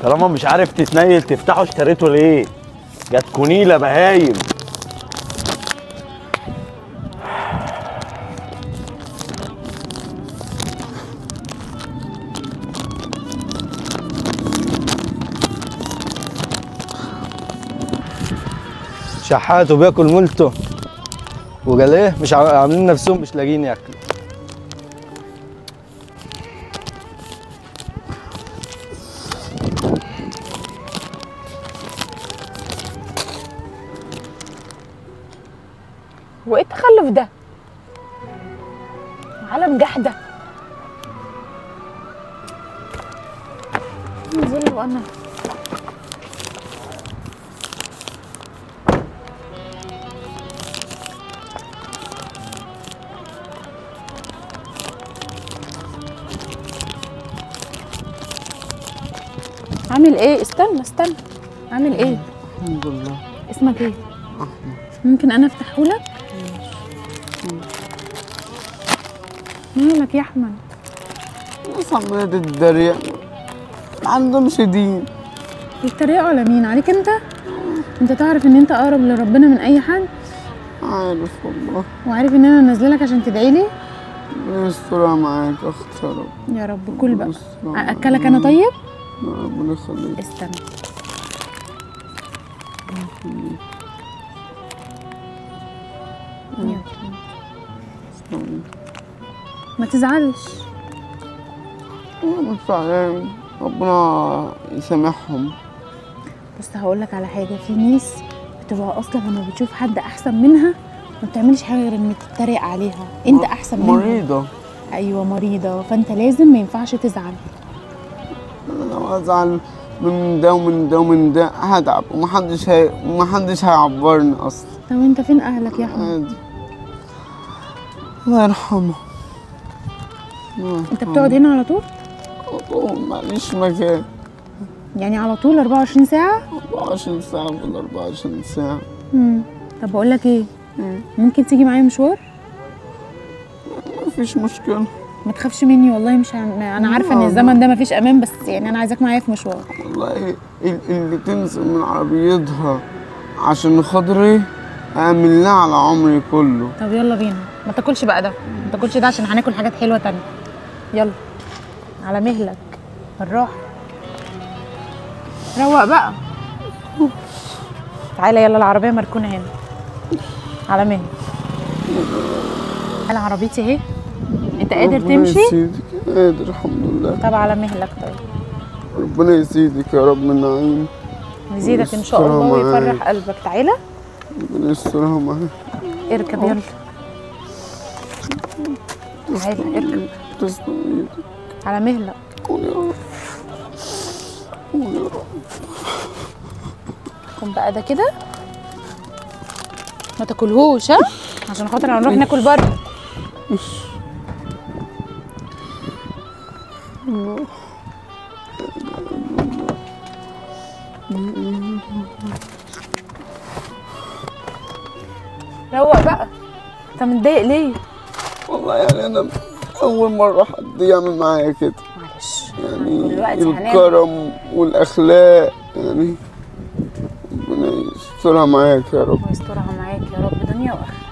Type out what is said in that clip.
طالما مش عارف تتنيل تفتحه اشتريته ليه جاتكوا نيله بهايم شحات وبياكل مولته وقال ايه مش عا- عاملين نفسهم مش لاقيين ياكلوا وايه التخلف ده علم جحده انزل وانا عامل ايه استنى استنى عامل ايه الحمد لله اسمك ايه احمد ممكن انا افتحه لك مالك يا احمد ناس عمالة تتريق ما عندهمش دين بيتريقوا على مين عليك انت انت تعرف ان انت اقرب لربنا من اي حد عارف والله وعارف ان انا نازله لك عشان تدعي لي ربنا يسترها معاك يا اخت يا رب يا رب كل بقى يسترها معاك. اكلك انا طيب ربنا يخليك استنى يلا. استنى. ما تزعلش أنا مش زعلان ربنا يسامحهم بس هقول لك على حاجه في ناس بتبقى اصلا لما بتشوف حد احسن منها ما بتعملش حاجه غير ان تتريق عليها انت احسن منها مريضة ايوه مريضه فانت لازم ما ينفعش تزعل أنا لو أزعل من ده ومن ده ومن ده هتعب ومحدش هي... ومحدش هيعبرني أصلا طب انت فين اهلك يا احمد عادي الله يرحمه الله انت بتقعد هنا على طول يرحمه. معليش مكان يعني على طول 24 ساعه 24 ساعة ولا 24 ساعة امم طب بقول لك ايه مم. ممكن تيجي معايا مشوار مفيش مشكلة ما تخافش مني والله مش هم... انا عارفه ان الزمن ده مفيش امان بس يعني انا عايزاك معايا في مشوار والله ال- اللي تنزل من عربيتها عشان خاطري أعمل لها على عمري كله طب يلا بينا ما تاكلش بقى ده ما تاكلش ده عشان هناكل حاجات حلوه تانية يلا على مهلك بالراحه روق بقى تعالى يلا العربيه مركونه هنا على مهلك انا عربيتي اهي انت قادر ربنا تمشي يسيدك قادر الحمد لله طب على مهلك طيب ربنا يسيدك يا رب من نعيم يزيدك ان شاء يسترها الله معاك. ويفرح قلبك تعالى ربنا يسترها معاك اركب يلا تعالى اركب تسلم ايدك على مهلك قول يا رب قول يا رب قوم بقى ده كده ما تاكلهوش ها عشان خاطر هنروح ناكل بره روق بقى انت متضايق ليه والله يعني انا اول مرة حد يعمل معايا كده معلش يعني دلوقتي هنعمل. الكرم والاخلاق يعني ربنا يسترها معاك يا رب ويسترها معاك يا رب دنيا واخره